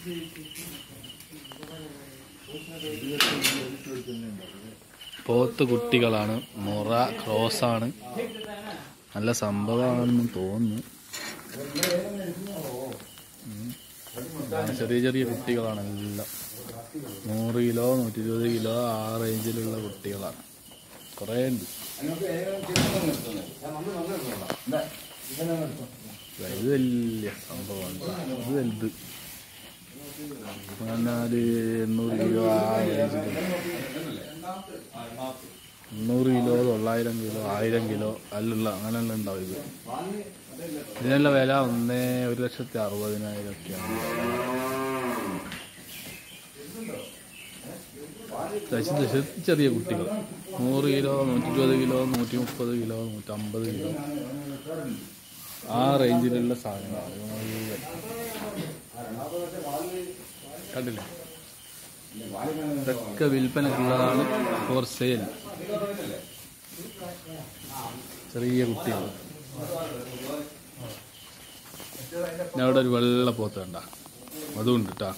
പോത്ത് കുട്ടികളാണ് മുറ ക്രോസാണ് നല്ല സംഭവമാണെന്ന് തോന്നുന്നു ഉം. ഇതാണ് ചെറിയ ചെറിയ കുട്ടികളാണ് എല്ലാം നൂറ് കിലോ നൂറ്റി ഇരുപത് കിലോ ആ റേഞ്ചിലുള്ള കുട്ടികളാണ് കുറേ ഉണ്ട് ഇത് വലിയ സംഭവമാണ് ഇത് വലുത് പറഞ്ഞാല് എണ്ണൂറ് കിലോ ആ റേഞ്ചിൽ മുന്നൂറ് കിലോ തൊള്ളായിരം കിലോ ആയിരം കിലോ അല്ലുള്ള അങ്ങനെയുള്ള ഉണ്ടാവും ഇത് ഇതിനുള്ള വില ഒന്നേ ഒരു ലക്ഷത്തി അറുപതിനായിരം ഒക്കെയാണ് ദശ- ദശ- ചെറിയ കുട്ടികൾ നൂറ് കിലോ നൂറ്റി ഇരുപത് കിലോ നൂറ്റി മുപ്പത് കിലോ നൂറ്റമ്പത് കിലോ ആ റേഞ്ചിലുള്ള സാധനങ്ങളാണ് ഇത് മുഴുവൻ. കണ്ടില്ലേ ഇതൊക്കെ വിൽപ്പനക്കുള്ളതാണ് ഫോർ സെയിൽ ചെറിയ കുട്ടികൾ ഞാൻ അവിടെ ഒരു വെള്ള പോത്ത് കണ്ട അതുണ്ട് കേട്ടാ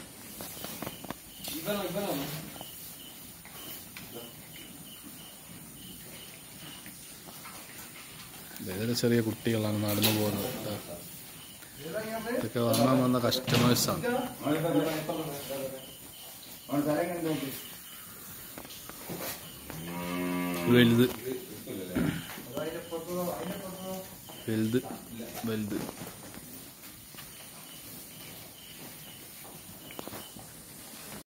ഇതേപോലെ ചെറിയ കുട്ടികളാണ് നടന്നു പോകുന്നത് കേട്ടോ ഇതൊക്കെ വാങ്ങാൻ വന്ന കസ്റ്റമേഴ്സാണ് വലുത് വലുത് വലുത്